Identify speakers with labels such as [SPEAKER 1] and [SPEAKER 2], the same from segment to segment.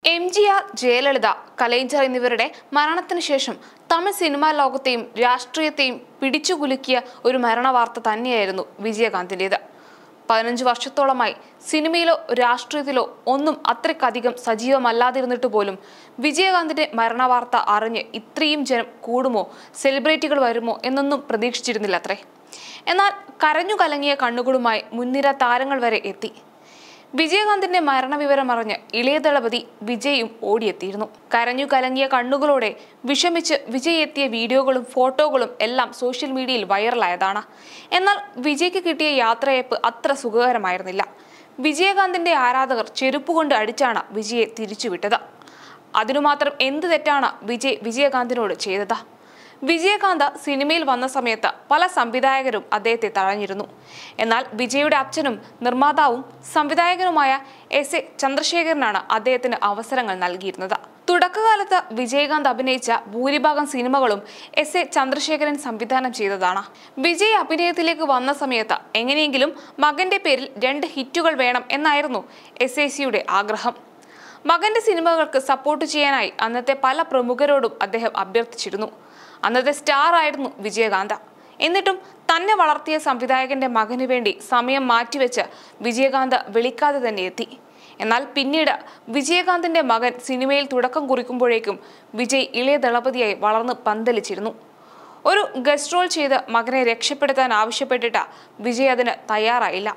[SPEAKER 1] M G R Jayalalithaa Kalaignar എന്നിവരുടെ മരണത്തിന് ശേഷം തമിഴ് സിനിമാ ലോകത്തെയും രാഷ്ട്രീയത്തെയും പിടിച്ചുകുലുക്കിയ ഒരു മരണവാർത്ത തന്നെയായിരുന്നു വിജയകാന്തിൻ്റെത് പതിനഞ്ച് വർഷത്തോളമായി സിനിമയിലോ രാഷ്ട്രീയത്തിലോ ഒന്നും അത്രയ്ക്കധികം സജീവമല്ലാതിരുന്നിട്ട് പോലും വിജയകാന്തിന്റെ മരണവാർത്ത അറിഞ്ഞ് ഇത്രയും ജനം കൂടുമോ സെലിബ്രിറ്റികൾ വരുമോ എന്നൊന്നും പ്രതീക്ഷിച്ചിരുന്നില്ല അത്രേ എന്നാൽ കരഞ്ഞു കലങ്ങിയ കണ്ണുകളുമായി മുൻനിര താരങ്ങൾ വരെ എത്തി വിജയകാന്തിന്റെ മരണവിവരം അറിഞ്ഞ് ഇളയ ദളപതി വിജയും ഓടിയെത്തിയിരുന്നു കരഞ്ഞു കലങ്ങിയ കണ്ണുകളോടെ വിഷമിച്ച് വിജയ് എത്തിയ വീഡിയോകളും ഫോട്ടോകളും എല്ലാം സോഷ്യൽ മീഡിയയിൽ വൈറലായതാണ് എന്നാൽ വിജയ്ക്ക് കിട്ടിയ യാത്രയയപ്പ് അത്ര സുഖകരമായിരുന്നില്ല വിജയകാന്തിന്റെ ആരാധകർ ചെരുപ്പുകൊണ്ട് അടിച്ചാണ് വിജയെ തിരിച്ചുവിട്ടത് അതിനു മാത്രം എന്ത് തെറ്റാണ് വിജയ് വിജയകാന്തിനോട് ചെയ്തത് വിജയകാന്ത് സിനിമയിൽ വന്ന സമയത്ത് പല സംവിധായകരും അദ്ദേഹത്തെ തഴഞ്ഞിരുന്നു എന്നാൽ വിജയുടെ അച്ഛനും നിർമ്മാതാവും സംവിധായകനുമായ എസ് എ ചന്ദ്രശേഖരനാണ് അദ്ദേഹത്തിന് അവസരങ്ങൾ നൽകിയിരുന്നത് തുടക്കകാലത്ത് വിജയകാന്ത് അഭിനയിച്ച ഭൂരിഭാഗം സിനിമകളും എസ് എ ചന്ദ്രശേഖരൻ സംവിധാനം ചെയ്തതാണ് വിജയ് അഭിനയത്തിലേക്ക് വന്ന സമയത്ത് എങ്ങനെയെങ്കിലും മകന്റെ പേരിൽ രണ്ട് ഹിറ്റുകൾ വേണം എന്നായിരുന്നു എസ് എ സിയുടെ ആഗ്രഹം മകന്റെ സിനിമകൾക്ക് സപ്പോർട്ട് ചെയ്യാനായി അന്നത്തെ പല പ്രമുഖരോടും അദ്ദേഹം അഭ്യർത്ഥിച്ചിരുന്നു അന്നത്തെ സ്റ്റാർ ആയിരുന്നു വിജയകാന്ത എന്നിട്ടും തന്നെ വളർത്തിയ സംവിധായകന്റെ മകന് വേണ്ടി സമയം മാറ്റിവെച്ച് വിജയകാന്ത് വിളിക്കാതെ തന്നെ എത്തി എന്നാൽ പിന്നീട് വിജയകാന്തിന്റെ മകൻ സിനിമയിൽ തുടക്കം കുറിക്കുമ്പോഴേക്കും വിജയ് ഇളയ ദളപതിയായി വളർന്ന് പന്തലിച്ചിരുന്നു ഒരു ഗസ്റ്റ് റോൾ ചെയ്ത് മകനെ രക്ഷപ്പെടുത്താൻ ആവശ്യപ്പെട്ടിട്ട് വിജയ് അതിന് തയ്യാറായില്ല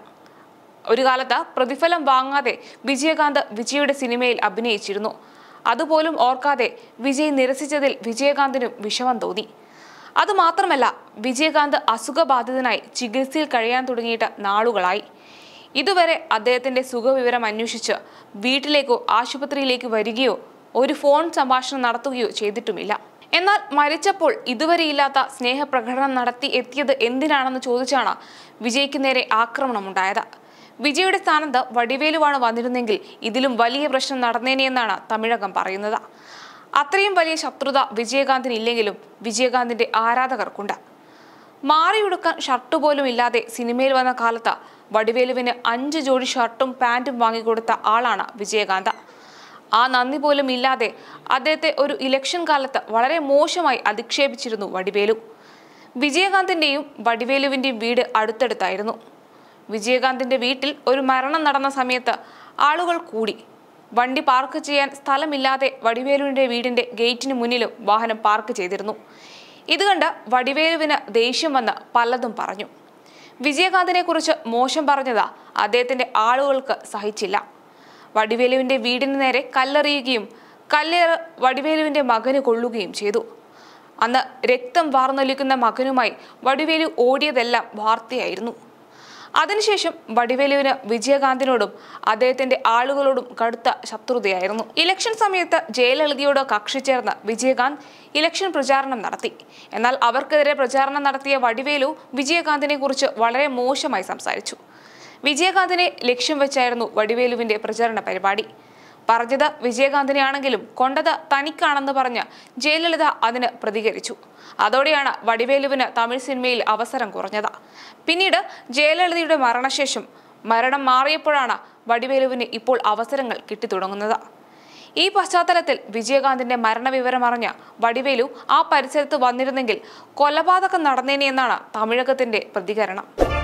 [SPEAKER 1] ഒരു കാലത്ത് പ്രതിഫലം വാങ്ങാതെ വിജയകാന്ത് വിജയുടെ സിനിമയിൽ അഭിനയിച്ചിരുന്നു അതുപോലും ഓർക്കാതെ വിജയ് നിരസിച്ചതിൽ വിജയകാന്തിനും വിഷമം തോന്നി അതുമാത്രമല്ല വിജയകാന്ത് അസുഖബാധിതനായി ചികിത്സയിൽ കഴിയാൻ തുടങ്ങിയിട്ട് നാളുകളായി ഇതുവരെ അദ്ദേഹത്തിന്റെ സുഖവിവരം അന്വേഷിച്ച് വീട്ടിലേക്കോ ആശുപത്രിയിലേക്ക് വരികയോ ഒരു ഫോൺ സംഭാഷണം നടത്തുകയോ ചെയ്തിട്ടുമില്ല എന്നാൽ മരിച്ചപ്പോൾ ഇതുവരെയില്ലാത്ത സ്നേഹപ്രകടനം നടത്തി എത്തിയത് എന്തിനാണെന്ന് ചോദിച്ചാണ് വിജയ്ക്ക് നേരെ ആക്രമണമുണ്ടായത് വിജയുടെ സ്ഥാനത്ത് വടിവേലുവാണ് വന്നിരുന്നെങ്കിൽ ഇതിലും വലിയ പ്രശ്നം നടന്നേനെ എന്നാണ് തമിഴകം പറയുന്നത് അത്രയും വലിയ ശത്രുത വിജയകാന്തിന് ഇല്ലെങ്കിലും വിജയകാന്തിന്റെ ആരാധകർക്കുണ്ട് മാറിയുടുക്കാൻ ഷർട്ട് പോലും ഇല്ലാതെ സിനിമയിൽ വന്ന കാലത്ത് വടിവേലുവിന് അഞ്ച് ജോഡി ഷർട്ടും പാൻറ്റും വാങ്ങിക്കൊടുത്ത ആളാണ് വിജയകാന്ത് ആ നന്ദി പോലും ഇല്ലാതെ അദ്ദേഹത്തെ ഒരു ഇലക്ഷൻ കാലത്ത് വളരെ മോശമായി അധിക്ഷേപിച്ചിരുന്നു വടിവേലു വിജയകാന്തിന്റെയും വടിവേലുവിന്റെയും വീട് അടുത്തടുത്തായിരുന്നു വിജയകാന്തിന്റെ വീട്ടിൽ ഒരു മരണം നടന്ന സമയത്ത് ആളുകൾ കൂടി വണ്ടി പാർക്ക് ചെയ്യാൻ സ്ഥലമില്ലാതെ വടിവേലുവിന്റെ വീടിന്റെ ഗേറ്റിന് മുന്നിലും വാഹനം പാർക്ക് ചെയ്തിരുന്നു ഇത് കണ്ട് വടിവേലുവിന് ദേഷ്യം വന്ന് പലതും പറഞ്ഞു വിജയകാന്തിനെ കുറിച്ച് മോശം പറഞ്ഞത് അദ്ദേഹത്തിന്റെ ആളുകൾക്ക് സഹിച്ചില്ല വടിവേലുവിന്റെ വീടിന് നേരെ കല്ലെറിയുകയും കല്ലേറ് വടിവേലുവിന്റെ മകന് കൊള്ളുകയും ചെയ്തു അന്ന് രക്തം വാർന്നൊലിക്കുന്ന മകനുമായി വടിവേലു ഓടിയതെല്ലാം വാർത്തയായിരുന്നു അതിനുശേഷം വടിവേലുവിന് വിജയകാന്തിനോടും അദ്ദേഹത്തിന്റെ ആളുകളോടും കടുത്ത ശത്രുതയായിരുന്നു ഇലക്ഷൻ സമയത്ത് ജയലളിതയോട് കക്ഷി ചേർന്ന് വിജയകാന്ത് ഇലക്ഷൻ പ്രചാരണം നടത്തി എന്നാൽ അവർക്കെതിരെ പ്രചാരണം നടത്തിയ വടിവേലു വിജയകാന്തിനെ കുറിച്ച് വളരെ മോശമായി സംസാരിച്ചു വിജയകാന്തിനെ ലക്ഷ്യം വെച്ചായിരുന്നു വടിവേലുവിന്റെ പ്രചാരണ പരിപാടി പറഞ്ഞത് വിജയകാന്തിനെ ആണെങ്കിലും കൊണ്ടത് തനിക്കാണെന്ന് പറഞ്ഞ് ജയലളിത അതിന് പ്രതികരിച്ചു അതോടെയാണ് വടിവേലുവിന് തമിഴ് സിനിമയിൽ അവസരം കുറഞ്ഞത് പിന്നീട് ജയലളിതയുടെ മരണശേഷം മരണം മാറിയപ്പോഴാണ് വടിവേലുവിന് ഇപ്പോൾ അവസരങ്ങൾ കിട്ടിത്തുടങ്ങുന്നത് ഈ പശ്ചാത്തലത്തിൽ വിജയകാന്തിന്റെ മരണവിവരം അറിഞ്ഞ വടിവേലു ആ പരിസരത്ത് വന്നിരുന്നെങ്കിൽ കൊലപാതകം നടന്നേനെ എന്നാണ് തമിഴകത്തിന്റെ പ്രതികരണം